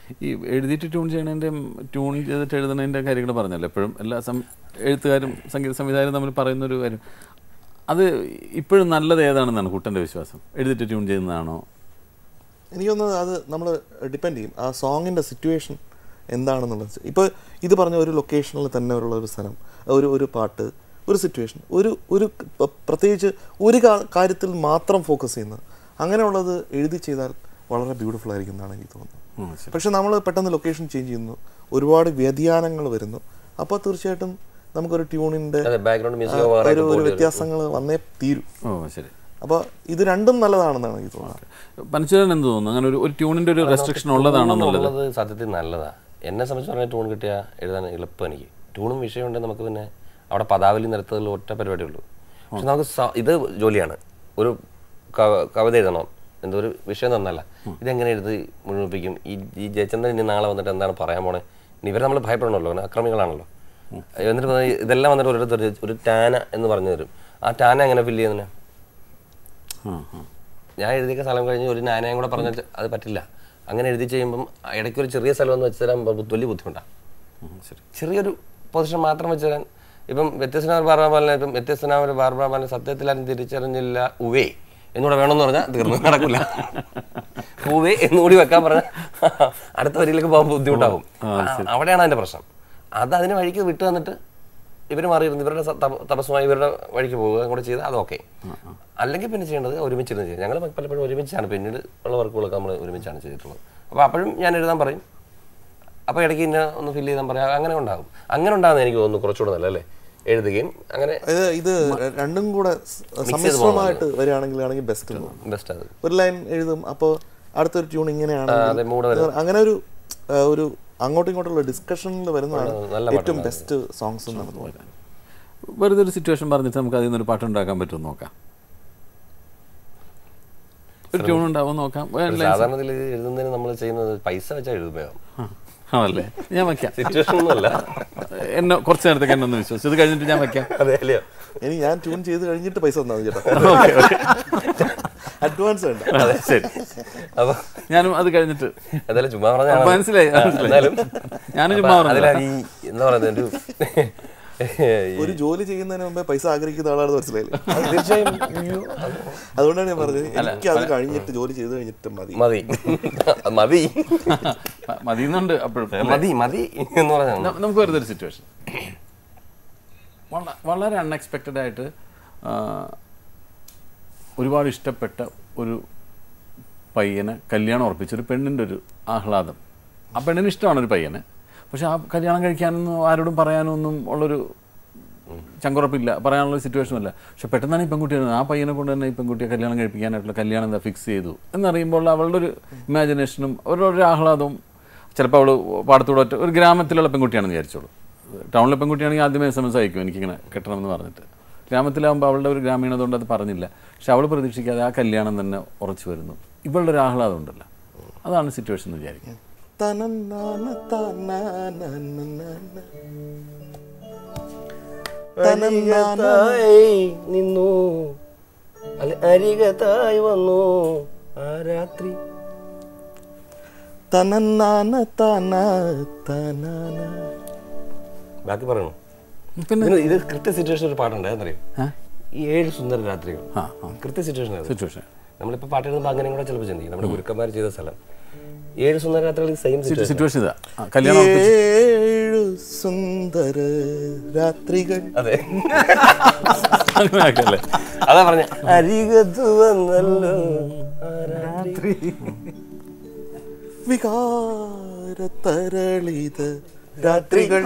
ഈ എഴുതിയിട്ട് tune ചെയ്യണതിൻ്റെ tune ചെയ്തിട്ട് എഴുതുന്നതിൻ്റെ കാര്യങ്ങൾ പറഞ്ഞല്ലോ എപ്പോഴും എല്ലാ സം എഴുത്തുകാരും സംഗീത സംവിധായകരും തമ്മിൽ പറയുന്നൊരു കാര്യം അത് ഇപ്പോഴും നല്ലത് ഏതാണെന്നാണ് കുട്ടൻ്റെ വിശ്വാസം എഴുതിയിട്ട് ട്യൂൺ ചെയ്യുന്നതാണോ എനിക്കൊന്ന് അത് നമ്മൾ ഡിപ്പെൻഡ് ചെയ്യും ആ സോങ്ങിൻ്റെ സിറ്റുവേഷൻ എന്താണെന്നുള്ളത് ഇപ്പോൾ ഇത് പറഞ്ഞ ഒരു ലൊക്കേഷനിൽ തന്നെ ഉള്ള ഒരു സ്ഥലം ഒരു ഒരു പാട്ട് ഒരു സിറ്റുവേഷൻ ഒരു ഒരു പ- പ്രത്യേകിച്ച് ഒരു കാ- കാര്യത്തിൽ മാത്രം ഫോക്കസ് ചെയ്യുന്നത് അങ്ങനെയുള്ളത് എഴുതി ചെയ്താൽ വളരെ ബ്യൂട്ടിഫുൾ ആയിരിക്കും എന്നാണ് എനിക്ക് തോന്നുന്നത് ഉം, ശരി. പക്ഷെ നമ്മൾ പെട്ടെന്ന് ലൊക്കേഷൻ ചേഞ്ച് ചെയ്യുന്നു ഒരുപാട് വ്യതിയാനങ്ങൾ വരുന്നു അപ്പോൾ തീർച്ചയായിട്ടും നമുക്കൊരു ട്യൂണിൻ്റെ അതെ ബാക്ക്ഗ്രൗണ്ട് മ്യൂസിക് ഒരു ഒരു വ്യത്യാസങ്ങൾ വന്നേ തീരും ഓ ശരി അപ്പോൾ ഇത് രണ്ടും നല്ലതാണെന്നാണ് എനിക്ക് തോന്നുന്നത് പനച്ചുരൻ എന്ത് തോന്നുന്നു അങ്ങനെ ഒരു ഒരു ട്യൂണിൻ്റെ ഒരു റെസ്ട്രിക്ഷൻ ഉള്ളതാണെന്നുള്ളത് ഉള്ളത് സത്യത്തിൽ നല്ലതാ എന്നെ സംബന്ധിച്ച് പറഞ്ഞാൽ ട്യൂൺ കിട്ടിയാൽ എഴുതാൻ എളുപ്പം എനിക്ക് ട്യൂണും വിഷയം ഉണ്ടെങ്കിൽ നമുക്ക് പിന്നെ അവിടെ പദാവലി നിരത്തുകളിൽ ഒറ്റ പരിപാടിയേ ഉള്ളൂ പക്ഷെ നമുക്ക് സ- ഇത് ജോലിയാണ് ഒരു കവ- കവിത എഴുതണം എന്തോ ഒരു വിഷയം തന്നല്ല ഇതെങ്ങനെ എഴുതി മുഴുമിപ്പിക്കും ഈ ഈ ജയചന്ദ്രൻ ഇനി നാളെ വന്നിട്ട് എന്താണ് പറയാൻ പോണേ ഇനി ഇവരെ നമ്മൾ ഭയപ്പെടണമല്ലോ അങ്ങനെ അക്രമികളാണല്ലോ എന്നിട്ട് പറഞ്ഞാ ഇതെല്ലാം വന്നിട്ട് ഓരോരുത്തർ ഒരു ടാന എന്ന് പറഞ്ഞു തരും ആ ടാന എങ്ങനെ ഫില്ല് ചെയ്യുന്നതിനെ ആ ആ ഞാൻ എഴുതിയ സ്ഥലം കഴിഞ്ഞ് ഒരു നാനയം കൂടെ പറഞ്ഞാൽ അത് പറ്റില്ല അങ്ങനെ എഴുതി ചെയ്യുമ്പം ഇടയ്ക്ക് ഒരു ചെറിയ സ്ഥലം ഒന്ന് വെച്ച് തരാൻ ബ- വലിയ ബുദ്ധിമുട്ടാണ് ഉം, ശരി ചെറിയൊരു പൊസിഷൻ മാത്രം വെച്ച് തരാൻ ഇപ്പം വ്യത്യസ്തനായ ഒരു ബാർബാബാലിനെ ഇപ്പം വ്യത്യസ്തനായ ഒരു ബാർബാബാലിനെ സത്യത്തിൽ ആരും തിരിച്ചറിഞ്ഞില്ല ഉവേ എന്നൂടെ വേണമെന്ന് പറഞ്ഞാൽ തീർന്നു നടക്കില്ല ഉവേ എന്നുകൂടി വെക്കാൻ പറഞ്ഞാൽ അടുത്ത വരിയിലേക്ക് പോകാൻ ബുദ്ധിമുട്ടാവും ആ, അവിടെയാണ് അതിന്റെ പ്രശ്നം അത് അതിന് വഴിക്ക് വിട്ടു തന്നിട്ട് ഇവർ മാറിയിരുന്നു ഇവരുടെ സ- തപ- തപസ്സുമായി ഇവരുടെ വഴിക്ക് പോവുക കൂടെ ചെയ്താൽ അത് ഓക്കെ അല്ലെങ്കിൽ പിന്നെ ചെയ്യേണ്ടത് ഒരുമിച്ചിരുന്ന് ചെയ്യും ഞങ്ങൾ പലപ്പോഴും ഒരുമിച്ചാണ് പിന്നീട് ഉള്ള വർക്കുകളൊക്കെ നമ്മൾ ഒരുമിച്ചാണ് ചെയ്തിട്ടുള്ളത് അപ്പോൾ അപ്പോഴും ഞാൻ എഴുതാൻ പറയും അപ്പോൾ ഇടയ്ക്ക് ഇന്ന ഒന്ന് ഫില്ല് ചെയ്താൽ പറയാം അങ്ങനെ ഉണ്ടാകും അങ്ങനെ ഉണ്ടാകുന്ന എനിക്ക് തോന്നുന്നു കുറച്ചുകൂടെ നല്ല അല്ലേ എഴുതുകയും അങ്ങനെ ഇത് ഇത് രണ്ടും കൂടെ സ- സമ്മിശ്രമായിട്ട് വരികയാണെങ്കിൽ ബെസ്റ്റ് ബെസ്റ്റ് അത് ഒരു ലൈൻ എഴുതും അപ്പോൾ അടുത്തൊരു ട്യൂൺ ഇങ്ങനെയാണ് അതെ, mood അങ്ങനെ ഒരു ആ, ഒരു അങ്ങോട്ടും ഇങ്ങോട്ടുള്ള ഡിസ്കഷനിൽ വരുന്നതാണ് നല്ല ഏറ്റവും ബെസ്റ്റ് സോങ്സ് എന്നാണ് തോന്നുന്നത് വെറുതെ ഒരു സിറ്റുവേഷൻ പറഞ്ഞിട്ട് നമുക്ക് അതിൽ നിന്നൊരു പാട്ടുണ്ടാക്കാൻ പറ്റുമോ നോക്കാം ഒരു ട്യൂൺ ഉണ്ടാവും നോക്കാം ഒരു സാധാരണ ഇതിൽ എഴുതുന്നതിന് നമ്മൾ ചെയ്യുന്നത് പൈസ വെച്ചാൽ എഴുതുമ്പോൾ ആ, ആണല്ലേ ഞാൻ വയ്ക്കാം സിറ്റുവേഷൻ ഒന്നുമല്ല എന്നെ കുറച്ച് നേരത്തേക്ക് എന്നെ ഒന്ന് വിശ്വസിച്ചു ഇത് കഴിഞ്ഞിട്ട് ഞാൻ വയ്ക്കാം അതെ അല്ലയോ ഇനി ഞാൻ ട്യൂൺ ചെയ്ത് കഴിഞ്ഞിട്ട് പൈസ തന്നാൽ മതി ചേട്ടാ അഡ്വാൻസ് വേണ്ട അതെ ശരി അപ്പൊ ഞാനും അത് കഴിഞ്ഞിട്ട് എന്തായാലും ചുമ്മാ പറഞ്ഞാൽ മനസ്സിലായി, മനസ്സിലായി. എന്നാലും ഞാനും ചുമ്മാ പറഞ്ഞതാ. അതിലാണ് ഈ എന്താ പറയുന്നത് ഒരു ഈ- ഒരു ജോലി ചെയ്യുന്നതിന് മുമ്പേ പൈസ ആഗ്രഹിക്കുന്ന ആളാണെന്ന് മനസ്സിലായില്ലേ അത് തീർച്ചയായും അയ്യോ, അത് അതുകൊണ്ടാണ് ഞാൻ പറഞ്ഞത് എനിക്ക് അത് കഴിഞ്ഞിട്ട് ജോലി ചെയ്ത് കഴിഞ്ഞിട്ട് മതി മതി അത് മതി മ- മതിയുന്നുണ്ട് അപ്പോഴും മതി മതി എന്ന് പറഞ്ഞാൽ ന- നമുക്ക് വെറുതെ ഒരു സിറ്റുവേഷൻ വളരെ അൺഎക്സ്പെക്റ്റഡ് ആയിട്ട് ആ, ഒരുപാട് ഇഷ്ടപ്പെട്ട ഒരു പയ്യനെ കല്യാണം ഉറപ്പിച്ചൊരു പെണ്ണിൻ്റെ ഒരു ആഹ്ലാദം ആ പെണ്ണിന് ഇഷ്ടമാണ് ഒരു പയ്യനെ പക്ഷെ ആ കല്യാണം കഴിക്കാനൊന്നും ആരോടും പറയാനൊന്നും ഉള്ളൊരു ചങ്കുറപ്പില്ല പറയാനുള്ള സിറ്റുവേഷൻ അല്ല പക്ഷെ പെട്ടെന്നാണ് ഈ പെൺകുട്ടി വരുന്നത്. ആ പയ്യനെ കൊണ്ട് തന്നെ ഈ പെൺകുട്ടിയെ കല്യാണം കഴിപ്പിക്കാനായിട്ടുള്ള കല്യാണം എന്താ ഫിക്സ് ചെയ്തു എന്നറിയുമ്പോൾ അവളുടെ ഒരു ഇമാജിനേഷനും അവരുടെ ഒരു ആഹ്ലാദവും ചിലപ്പോൾ അവൾ പാടത്തൂടെ ഒറ്റ ഒരു ഗ്രാമത്തിലുള്ള പെൺകുട്ടിയാണെന്ന് വിചാരിച്ചോളൂ ടൗണിലെ പെൺകുട്ടിയാണെങ്കിൽ ആദ്യമേ എസ് എം എസ് അയക്കും എനിക്കിങ്ങനെ കെട്ടണമെന്ന് പറഞ്ഞിട്ട് ഗ്രാമത്തിലാകുമ്പോൾ അവളുടെ ഒരു ഗ്രാമീണത കൊണ്ട് അത് പറഞ്ഞില്ല പക്ഷെ അവൾ പ്രതീക്ഷിക്കാതെ ആ കല്യാണം തന്നെ ഉറച്ചു വരുന്നു ഇവളുടെ ഒരു ആഹ്ലാദം ഉണ്ടല്ലോ അതാണ് സിറ്റുവേഷൻ എന്ന് വിചാരിക്കും തനന്നാന തനാനാനാനാന. അരികത്തായി നിന്നു അല്ല അരികത്തായി വന്നു ആ രാത്രി തനന്നാന തന തനാന. ബാക്കി പറയണോ പിന്നെ ഇതിന് ഇത് കൃത്യ സിറ്റുവേഷൻ ഒരു പാട്ടുണ്ട് എന്നറിയോ ആ? ഈ ഏഴ് സുന്ദര രാത്രികൾ ആ ആ കൃത്യ സിറ്റുവേഷൻ സിറ്റുവേഷൻ നമ്മളിപ്പോൾ പാട്ട് എഴുതുമ്പോൾ അങ്ങനെയും കൂടെ ചിലപ്പോൾ ചിന്തിക്കും നമ്മുടെ ഗുരുക്കന്മാർ ചെയ്ത സ്ഥലം ഏഴ് സുന്ദര രാത്രികൾ സെയിം സിറ്റുവേഷൻ സിറ്റുവേഷൻ ഇതാ ആ, കല്യാണം ഉറപ്പിച്ചു. ഏഴു സുന്ദര രാത്രികൾ അതെ അങ്ങനെ ആക്കല്ലേ അതാ പറഞ്ഞ അരികത്ത് വന്നല്ലോ ആ രാത്രി വികാര തരളിത രാത്രികൾ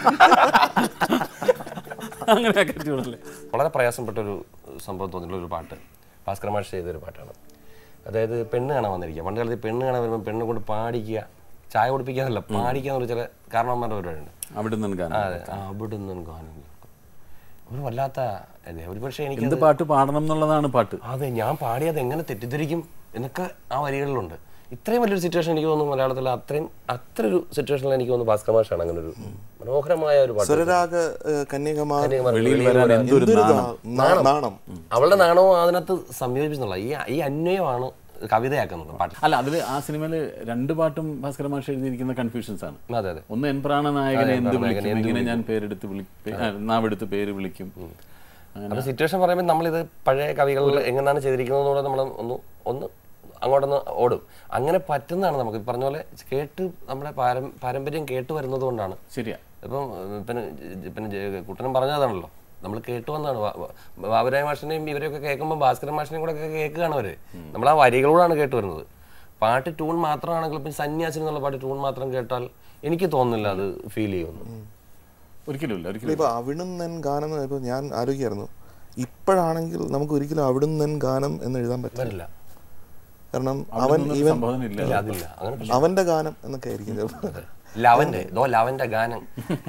അങ്ങനെ ആക്കിയിട്ടുള്ളല്ലേ വളരെ പ്രയാസപ്പെട്ട ഒരു സംഭവം തോന്നിയിട്ടുള്ള ഒരു പാട്ട് ഭാസ്കർ മാഷ് ചെയ്തൊരു പാട്ടാണ് അതായത് പെണ്ണ് കാണാൻ വന്നിരിക്കുക പണ്ട് കാലത്ത് പെണ്ണ് കാണാൻ വരുമ്പോൾ പെണ്ണ് കൊണ്ട് പാടിക്കുക ചായ കുടിപ്പിക്കാനല്ല പാടിക്കുക എന്നൊരു ചില കാരണവന്മാരുടെ പരിപാടിയുണ്ട് അവിടെ നിന്ന് ആ, അതെ ആ, അവിടെ നിന്നും ഗാനം കേൾക്കും ഒരു വല്ലാത്ത അതെ ഒരു പക്ഷേ എനിക്ക് എന്ത് പാട്ട് പാടണം എന്നുള്ളതാണ് പാട്ട് അതെ ഞാൻ പാടിയത് എങ്ങനെ തെറ്റിദ്ധരിക്കും എന്നൊക്കെ ആ വരികളിലുണ്ട് ഇത്രയും വലിയൊരു സിറ്റുവേഷൻ എനിക്ക് തോന്നുന്നു മലയാളത്തിൽ അത്രയും അത്ര ഒരു സിറ്റുവേഷനിൽ എനിക്ക് തോന്നുന്നു ഭാസ്കർ മാഷാണ് അങ്ങനെ ഒരു മനോഹരമായ ഒരു പാട്ട് സ്വരരാഗ ഏഹ്, കന്യകമാർ കന്യകമാർ വെളിയിൽ വെളിയിൽ വരാൻ എന്തൊരു എന്തൊരു നാണം നാ- നാ- നാണം അവളുടെ നാണവും അതിനകത്ത് സംയോജിപ്പിച്ചുള്ള ഈ ഈ അന്വയമാണ് കവിതയാക്കുന്നത് പാട്ട് അല്ല അതിൽ ആ സിനിമയിൽ രണ്ട് പാട്ടും ഭാസ്കര മാഷ് എഴുതിയിരിക്കുന്ന കൺഫ്യൂഷൻസ് ആണ് അതെ അതെ ഒന്ന് എൻ പ്രാണ നായകനെ അതെ, എന്ത് പ്രാണനായകനെ വിളിക്കും എന്ത് എങ്ങനെ ഞാൻ പേരെടുത്ത് വിളിക്കും നാവെടുത്ത് പേര് വിളിക്കും അങ്ങനെ അപ്പോൾ സിറ്റുവേഷൻ പറയുമ്പോൾ നമ്മളിത് പഴയ കവികളിൽ എങ്ങനെയാണ് ചെയ്തിരിക്കുന്നതെന്നൂടെ നമ്മൾ ഒന്ന് ഒന്ന് അങ്ങോട്ടൊന്ന് ഓടും അങ്ങനെ പറ്റുന്നതാണ് നമുക്ക് ഈ പറഞ്ഞ പോലെ കേട്ട് നമ്മുടെ പാരം പാരമ്പര്യം കേട്ട് വരുന്നത് കൊണ്ടാണ് ശരിയാ ഇപ്പം ഏഹ്, പിന്നെ ജ- പിന്നെ ജ- കുട്ടനും പറഞ്ഞതാണല്ലോ നമ്മൾ കേട്ട് വന്നതാണ് വാ- വാ- ബാബുരായ മാഷിനെയും ഇവരെയൊക്കെ കേൾക്കുമ്പോൾ ഭാസ്കരൻ മാഷിനെയും കൂടെ ഒക്കെ കേൾക്കുകയാണ് അവർ നമ്മൾ ആ വരികളോടാണ് കേട്ട് വരുന്നത് പാട്ട് ട്യൂൺ മാത്രമാണെങ്കിൽ ഇപ്പം സന്യാസിനി എന്നുള്ള പാട്ട് ട്യൂൺ മാത്രം കേട്ടാൽ എനിക്ക് തോന്നുന്നില്ല അത് ഫീൽ ചെയ്യുമെന്ന് ഒരിക്കലും ഇല്ല ഒരിക്കലും ഇപ്പൊ അവിടുന്നൻ ഗാനം എന്ന് ഇപ്പൊ ഞാൻ ആലോചിക്കായിരുന്നു ഇപ്പോഴാണെങ്കിൽ നമുക്ക് ഒരിക്കലും അവിടുന്നൻ ഗാനം എന്ന് എഴുതാൻ പറ്റില്ല വരില്ല കാരണം അവിടെ അവൻ നിന്നൊരു ഈവൻ സംബോധന ഇല്ല ഇല്ല അതില്ല അങ്ങനെ അവന്റെ ഗാനം എന്നൊക്കെ ആയിരിക്കും ചിലപ്പോ. ലവന്റെ ദോ ലവന്റെ ഗാനം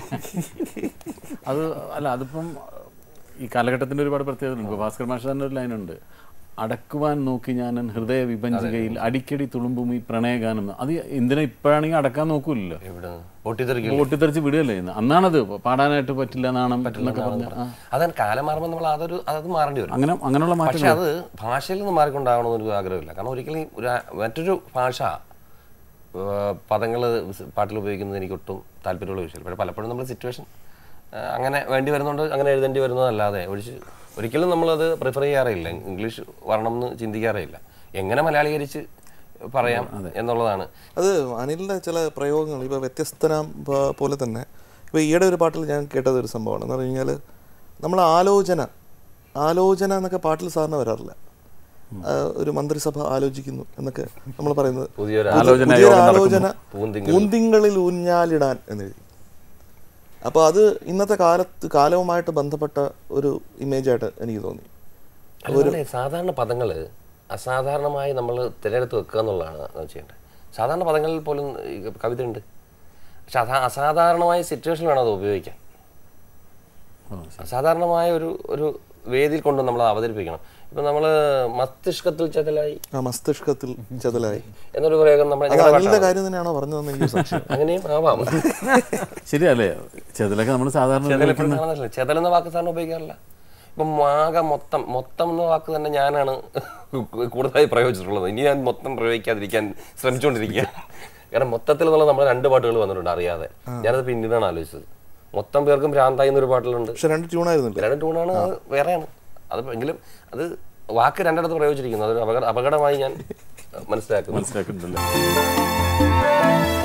അത് അല്ല അതിപ്പം ഈ കാലഘട്ടത്തിന്റെ ഒരുപാട് പ്രത്യേകത ഉണ്ട് ഇപ്പൊ ഭാസ്കർ മാഷ് തന്നെ ഒരു ലൈനുണ്ട് അടക്കുവാൻ നോക്കി ഞാൻ ഹൃദയ വിഭജികയിൽ അടിക്കടി തുളുമ്പും ഈ പ്രണയഗാനം അത് എന്തിനാ ഇപ്പോഴാണെങ്കിൽ അടക്കാൻ നോക്കൂലല്ലോ ഇവിടെ പൊട്ടിത്തെറിക്കില്ല പൊട്ടിത്തെറിച്ച് വിടുകയല്ലേ ചെയ്യുന്നത് അന്നാണത് പാടാനായിട്ട് പറ്റില്ല നാണം എന്നൊക്കെ പറഞ്ഞ ആ. അതാണ് കാലം മാറുമ്പോൾ നമ്മൾ അതൊരു അത് മാറേണ്ടി വരും അങ്ങനെ അങ്ങനെയുള്ള മാറ്റം പക്ഷെ അത് ഭാഷയിൽ നിന്ന് മാറിക്കൊണ്ടാകണമെന്നൊരു ആഗ്രഹമില്ല കാരണം ഒരിക്കലും ഒരു ആ- മറ്റൊരു ഭാഷ പദങ്ങൾ പാട്ടിൽ ഉപയോഗിക്കുന്നത് എനിക്ക് ഒട്ടും താല്പര്യമുള്ള വിഷയമില്ല പക്ഷേ പലപ്പോഴും നമ്മൾ സിറ്റുവേഷൻ അങ്ങനെ വേണ്ടി വരുന്നുണ്ട് അങ്ങനെ എഴുതേണ്ടി വരുന്നതല്ലാതെ ഒഴിച്ച് ഒരിക്കലും നമ്മളത് പ്രിഫർ ചെയ്യാറില്ല ഇംഗ്ലീഷ് വരണം എന്ന് ചിന്തിക്കാറേ ഇല്ല എങ്ങനെ മലയാളീകരിച്ച് പറയാം എന്നുള്ളതാണ് അത് അനിലിന്റെ ചില പ്രയോഗങ്ങൾ ഇപ്പൊ വ്യത്യസ്തനാം പ- പോലെ തന്നെ ഇപ്പൊ ഈയിടെ ഒരു പാട്ടിൽ ഞാൻ കേട്ടത് ഒരു സംഭവമാണ് എന്ന് പറഞ്ഞു കഴിഞ്ഞാൽ നമ്മൾ ആലോചന ആലോചന എന്നൊക്കെ പാട്ടിൽ സാറിന് വരാറില്ല ആ, ഒരു മന്ത്രിസഭ ആലോചിക്കുന്നു എന്നൊക്കെ നമ്മൾ പറയുന്നത് പുതിയൊരു പുതിയ- ആലോചന പുതിയൊരു യോഗം ആലോചന പൂന്തിങ്കൾ. പൂന്തിങ്കളിൽ ഊഞ്ഞാലിടാൻ എന്നെഴുതി അപ്പോൾ അത് ഇന്നത്തെ കാലത്ത് കാലവുമായിട്ട് ബന്ധപ്പെട്ട ഒരു ഇമേജായിട്ട് എനിക്ക് തോന്നി അതുപോലെ സാധാരണ പദങ്ങൾ അസാധാരണമായി നമ്മൾ തിരഞ്ഞെടുത്ത് വെക്കുക എന്നുള്ളതാണ് നമ്മൾ ചെയ്യേണ്ടത് സാധാരണ പദങ്ങളിൽ പോലും ഈ കവിത ഉണ്ട് പക്ഷെ അസാ അസാധാരണമായ സിറ്റുവേഷൻ വേണം അത് ഉപയോഗിക്കാൻ അസാധാരണമായ ഒരു ഒരു വേദിയിൽ കൊണ്ട് നമ്മൾ അവതരിപ്പിക്കണം ഇപ്പം നമ്മൾ മസ്തിഷ്കത്തിൽ ചതലായി ആ മസ്തിഷ്കത്തിൽ ചതലായി എന്നൊരു പ്രയോഗം നമ്മൾ അത് അനിലിന്റെ കാര്യം തന്നെയാണോ പറഞ്ഞതെന്ന് എനിക്ക് സംശയം അങ്ങനെയും ആവാം ശരിയല്ലേ ചെതിലൊക്കെ നമ്മൾ സാധാരണ ചെതൽ എപ്പോഴും കാണുന്നില്ല ചെതൽ എന്ന വാക്ക് സാറിന് ഉപയോഗിക്കാറില്ല ഇപ്പം ആകെ മൊത്തം മൊത്തം എന്ന വാക്ക് തന്നെ ഞാനാണ് കൂടുതലായി പ്രയോഗിച്ചിട്ടുള്ളത് ഇനി ഞാൻ മൊത്തം പ്രയോഗിക്കാതിരിക്കാൻ ശ്രമിച്ചുകൊണ്ടിരിക്കുക കാരണം മൊത്തത്തിൽ എന്നുള്ള നമ്മൾ രണ്ട് പാട്ടുകൾ വന്നിട്ടുണ്ട് അറിയാതെ ഞാനത് പിന്നീടാണ് ആലോചിച്ചത് മൊത്തം പേർക്കും ഭ്രാന്തായി എന്നൊരു പാട്ടിലുണ്ട് പക്ഷെ രണ്ട് ട്യൂണായിരുന്നില്ല രണ്ട് ട്യൂണാണ് അത് വേറെയാണ് അത് എങ്കിലും അത് വാക്ക് രണ്ടിടത്ത് പ്രയോഗിച്ചിരിക്കുന്നു അതൊരു അപകട അപകടമായി ഞാൻ മനസ്സിലാക്കുന്നു മനസ്സിലാക്കുന്നുണ്ടല്ലോ